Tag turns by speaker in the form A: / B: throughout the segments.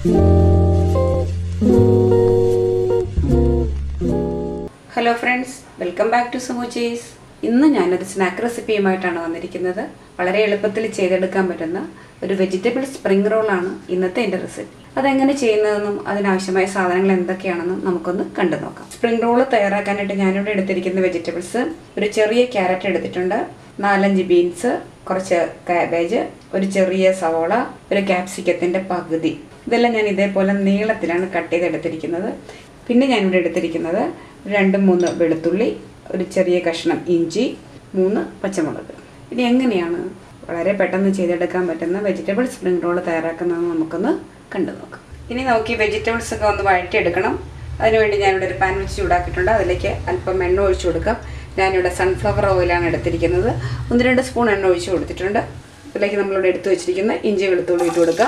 A: hello friends welcome back to സമൂച്ചീസ് ഇന്ന് ഞാനൊരു സ്നാക്ക് റെസിപ്പിയുമായിട്ടാണ് വന്നിരിക്കുന്നത് വളരെ എളുപ്പത്തിൽ ചെയ്തെടുക്കാൻ പറ്റുന്ന ഒരു വെജിറ്റബിൾ സ്പ്രിംഗ് റോളാണ് ഇന്നത്തെ എൻ്റെ റെസിപ്പി അതെങ്ങനെ ചെയ്യുന്നതെന്നും അതിനാവശ്യമായ സാധനങ്ങൾ എന്തൊക്കെയാണെന്നും നമുക്കൊന്ന് കണ്ടു നോക്കാം സ്പ്രിംഗ് റോൾ തയ്യാറാക്കാനായിട്ട് ഞാനിവിടെ എടുത്തിരിക്കുന്ന വെജിറ്റബിൾസ് ഒരു ചെറിയ ക്യാരറ്റ് എടുത്തിട്ടുണ്ട് നാലഞ്ച് ബീൻസ് കുറച്ച് കാബേജ് ഒരു ചെറിയ സവോള ഒരു ക്യാപ്സിക്കത്തിൻ്റെ പകുതി ഇതെല്ലാം ഞാൻ ഇതേപോലെ നീളത്തിലാണ് കട്ട് ചെയ്തെടുത്തിരിക്കുന്നത് പിന്നെ ഞാനിവിടെ എടുത്തിരിക്കുന്നത് രണ്ട് മൂന്ന് വെളുത്തുള്ളി ഒരു ചെറിയ കഷ്ണം ഇഞ്ചി മൂന്ന് പച്ചമുളക് ഇനി എങ്ങനെയാണ് വളരെ പെട്ടെന്ന് ചെയ്തെടുക്കാൻ പറ്റുന്ന വെജിറ്റബിൾ സ്പ്രിംഗ് റോൾ തയ്യാറാക്കുന്നത് നമുക്കൊന്ന് കണ്ടു നോക്കാം ഇനി നമുക്ക് ഈ വെജിറ്റബിൾസ് ഒക്കെ ഒന്ന് വഴറ്റിയെടുക്കണം അതിനുവേണ്ടി ഞാനിവിടെ ഒരു പാൻ വെച്ച് ചൂടാക്കിയിട്ടുണ്ട് അതിലേക്ക് അല്പം എണ്ണ ഒഴിച്ചു കൊടുക്കാം ഞാനിവിടെ സൺഫ്ലവർ ഓയിലാണ് എടുത്തിരിക്കുന്നത് ഒന്ന് രണ്ട് സ്പൂൺ എണ്ണ ഒഴിച്ച് കൊടുത്തിട്ടുണ്ട് ഇതിലേക്ക് നമ്മളിവിടെ എടുത്തു വെച്ചിരിക്കുന്ന ഇഞ്ചി വെളുത്തുള്ളി ഇട്ട് കൊടുക്കാം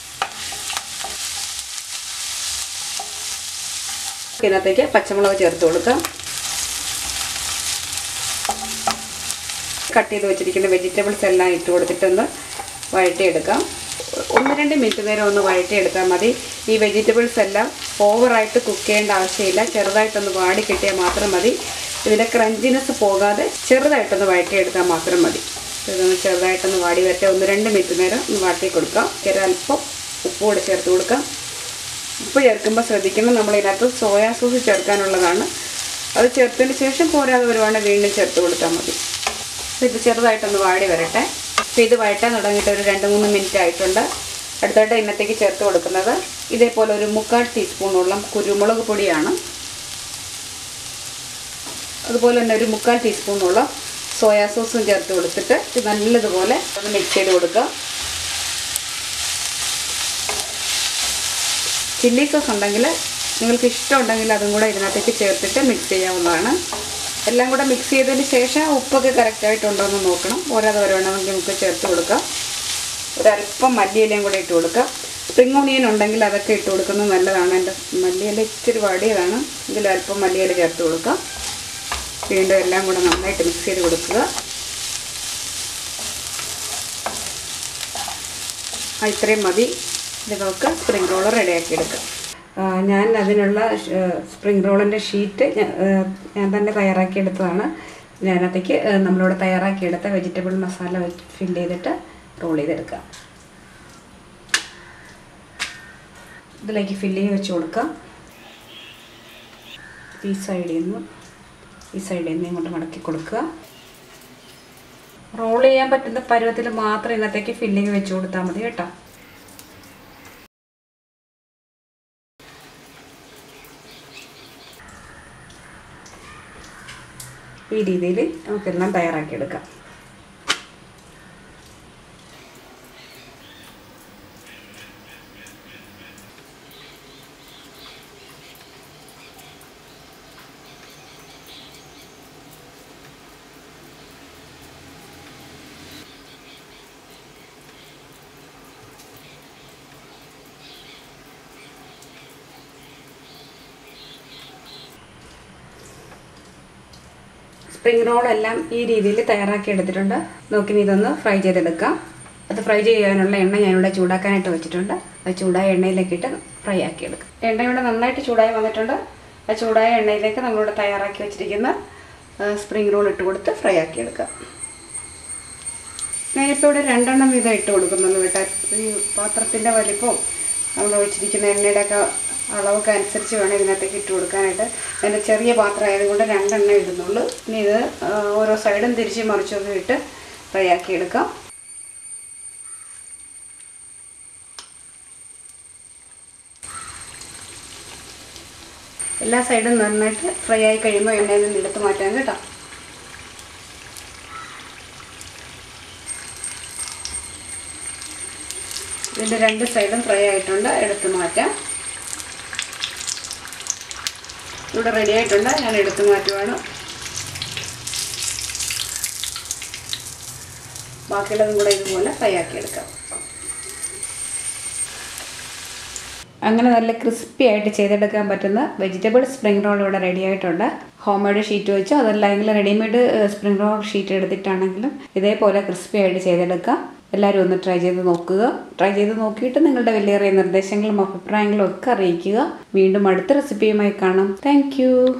A: ഇതിനകത്തേക്ക് പച്ചമുളക് ചേർത്ത് കൊടുക്കാം കട്ട് ചെയ്ത് വെച്ചിരിക്കുന്ന വെജിറ്റബിൾസ് എല്ലാം ഇട്ട് കൊടുത്തിട്ടൊന്ന് വഴറ്റിയെടുക്കാം ഒന്ന് രണ്ട് മിനിറ്റ് നേരം ഒന്ന് വഴറ്റിയെടുത്താൽ മതി ഈ വെജിറ്റബിൾസ് എല്ലാം ഓവറായിട്ട് കുക്ക് ചെയ്യേണ്ട ആവശ്യമില്ല ചെറുതായിട്ടൊന്ന് വാടി കിട്ടിയാൽ മാത്രം മതി ഇതിൻ്റെ ക്രഞ്ചിനെസ് പോകാതെ ചെറുതായിട്ടൊന്ന് വഴറ്റിയെടുത്താൽ മാത്രം മതി ഇതൊന്ന് ചെറുതായിട്ടൊന്ന് വാടി വരട്ടെ ഒന്ന് രണ്ട് മിനിറ്റ് നേരം ഒന്ന് വാട്ടി കൊടുക്കാം ഒരു അല്പം ഉപ്പ് കൂടെ ചേർത്ത് കൊടുക്കാം ഉപ്പ് ചേർക്കുമ്പോൾ ശ്രദ്ധിക്കണം നമ്മൾ ഇതിനകത്ത് സോയാ സോസ് ചേർക്കാനുള്ളതാണ് അത് ചേർത്തതിന് ശേഷം പോരാതെ വരുവാണെങ്കിൽ വീണ്ടും ചേർത്ത് കൊടുത്താൽ മതി ഇത് ചെറുതായിട്ടൊന്ന് വാടി വരട്ടെ അപ്പോൾ ഇത് വഴറ്റാൻ തുടങ്ങിയിട്ട് ഒരു രണ്ട് മൂന്ന് മിനിറ്റ് ആയിട്ടുണ്ട് അടുത്തായിട്ട് ഇന്നത്തേക്ക് ചേർത്ത് കൊടുക്കുന്നത് ഇതേപോലെ ഒരു മുക്കാൽ ടീസ്പൂണോളം കുരുമുളക് പൊടിയാണ് അതുപോലെ തന്നെ ഒരു മുക്കാൽ ടീസ്പൂണോളം സോയാ സോസും ചേർത്ത് കൊടുത്തിട്ട് ഇത് നല്ലതുപോലെ ഒന്ന് മിക്സ് ചെയ്ത് കൊടുക്കുക ചില്ലി സോസ് ഉണ്ടെങ്കിൽ നിങ്ങൾക്ക് ഇഷ്ടമുണ്ടെങ്കിൽ അതും കൂടെ ഇതിനകത്തേക്ക് ചേർത്തിട്ട് മിക്സ് ചെയ്യാവുന്നതാണ് എല്ലാം കൂടെ മിക്സ് ചെയ്തതിന് ശേഷം ഉപ്പൊക്കെ കറക്റ്റായിട്ടുണ്ടോ എന്ന് നോക്കണം ഓരോത് വരുവാണെങ്കിൽ നമുക്ക് ചേർത്ത് കൊടുക്കാം ഒരല്പം മല്ലിയിലയും കൂടെ ഇട്ട് കൊടുക്കാം സ്പ്രിംഗ് ഓണിയൻ ഉണ്ടെങ്കിൽ അതൊക്കെ ഇട്ട് കൊടുക്കുന്നത് നല്ലതാണ് എൻ്റെ മല്ലിയില ഇച്ചിരി വടിയതാണ് എങ്കിലും അല്പം മല്ലിയില ചേർത്ത് കൊടുക്കാം വീണ്ടും എല്ലാം കൂടെ നന്നായിട്ട് മിക്സ് ചെയ്ത് കൊടുക്കുക ആ, ഇത്രയും മതി ഇത് നമുക്ക് സ്പ്രിംഗ് റോൾ റെഡിയാക്കി എടുക്കാം ആ, ഞാൻ അതിനുള്ള സ്പ്രിംഗ് റോളിൻ്റെ ഷീറ്റ് ഞാൻ ആ, ഞാൻ തന്നെ തയ്യാറാക്കിയെടുത്തതാണ് ഞാനത്തേക്ക് ആ, നമ്മളിവിടെ തയ്യാറാക്കിയെടുത്ത വെജിറ്റബിൾ മസാല ഫില്ല് ചെയ്തിട്ട് റോൾ ചെയ്തെടുക്കാം ഇതിലേക്ക് ഫില്ല് ചെയ്ത് വെച്ച് കൊടുക്കാം ഈ സൈഡിൽ നിന്ന് ഈ സൈഡിൽ നിന്ന് ഇങ്ങോട്ട് മടക്കി കൊടുക്കുക റോൾ ചെയ്യാൻ പറ്റുന്ന പരുവത്തിൽ മാത്രം ഇന്നത്തേക്ക് ഫില്ലിങ് വെച്ച് കൊടുത്താൽ മതി കേട്ടോ ഈ രീതിയിൽ നമുക്കെല്ലാം തയ്യാറാക്കിയെടുക്കാം സ്പ്രിംഗ് റോൾ എല്ലാം ഈ രീതിയിൽ തയ്യാറാക്കി എടുത്തിട്ടുണ്ട് നോക്കി ഇതൊന്ന് ഫ്രൈ ചെയ്തെടുക്കാം അത് ഫ്രൈ ചെയ്യാനുള്ള എണ്ണ ഞാനിവിടെ ചൂടാക്കാനായിട്ട് വെച്ചിട്ടുണ്ട് അത് ചൂടായ എണ്ണയിലേക്കിട്ട് ഫ്രൈ ആക്കി എടുക്കാം എണ്ണ ഇവിടെ നന്നായിട്ട് ചൂടായി വന്നിട്ടുണ്ട് ആ ചൂടായ എണ്ണയിലേക്ക് നമ്മളിവിടെ തയ്യാറാക്കി വെച്ചിരിക്കുന്ന സ്പ്രിംഗ് റോൾ ഇട്ട് കൊടുത്ത് ഫ്രൈ ആക്കി എടുക്കാം ഞാനിപ്പോൾ ഇവിടെ രണ്ടെണ്ണം വീതം ഇട്ട് കൊടുക്കുന്നുള്ളൂ കേട്ടോ ഈ പാത്രത്തിൻ്റെ വലിപ്പവും നമ്മൾ ഒഴിച്ചിരിക്കുന്ന എണ്ണയുടെയൊക്കെ അളവൊക്കെ അനുസരിച്ച് വേണം ഇതിനകത്തേക്ക് ഇട്ട് കൊടുക്കാനായിട്ട് അതിൻ്റെ ചെറിയ പാത്രം ആയതുകൊണ്ട് രണ്ടെണ്ണം ഇടുന്നുള്ളൂ ഇനി ഇത് ആ, ഓരോ സൈഡും തിരിച്ച് മറിച്ചൊക്കെ ഇട്ട് ഫ്രൈ ആക്കി എടുക്കാം എല്ലാ സൈഡും നന്നായിട്ട് ഫ്രൈ ആയി കഴിയുമ്പോൾ എണ്ണയിൽ നിന്ന് എടുത്ത് മാറ്റാം കേട്ടോ ഇതിൻ്റെ രണ്ട് സൈഡും ഫ്രൈ ആയിട്ടുണ്ട് എടുത്ത് മാറ്റാം ഇവിടെ റെഡി ആയിട്ടുണ്ട് ഞാൻ എടുത്ത് മാറ്റുവാണ് ബാക്കിയുള്ളതും കൂടെ ഇതുപോലെ ഫ്രൈ ആക്കി എടുക്കാം അങ്ങനെ നല്ല ക്രിസ്പി ആയിട്ട് ചെയ്തെടുക്കാൻ പറ്റുന്ന വെജിറ്റബിൾ സ്പ്രിംഗ് റോൾ ഇവിടെ റെഡി ആയിട്ടുണ്ട് ഹോം മെയ്ഡ് ഷീറ്റ് വെച്ചോ അതല്ലെങ്കിൽ റെഡിമെയ്ഡ് സ്പ്രിംഗ് റോൾ ഷീറ്റ് എടുത്തിട്ടാണെങ്കിലും ഇതേപോലെ ക്രിസ്പി ആയിട്ട് ചെയ്തെടുക്കാം എല്ലാവരും ഒന്ന് ട്രൈ ചെയ്ത് നോക്കുക ട്രൈ ചെയ്ത് നോക്കിയിട്ട് നിങ്ങളുടെ വിലയേറിയ നിർദ്ദേശങ്ങളും അഭിപ്രായങ്ങളും ഒക്കെ അറിയിക്കുക വീണ്ടും അടുത്ത റെസിപ്പിയുമായി കാണാം താങ്ക്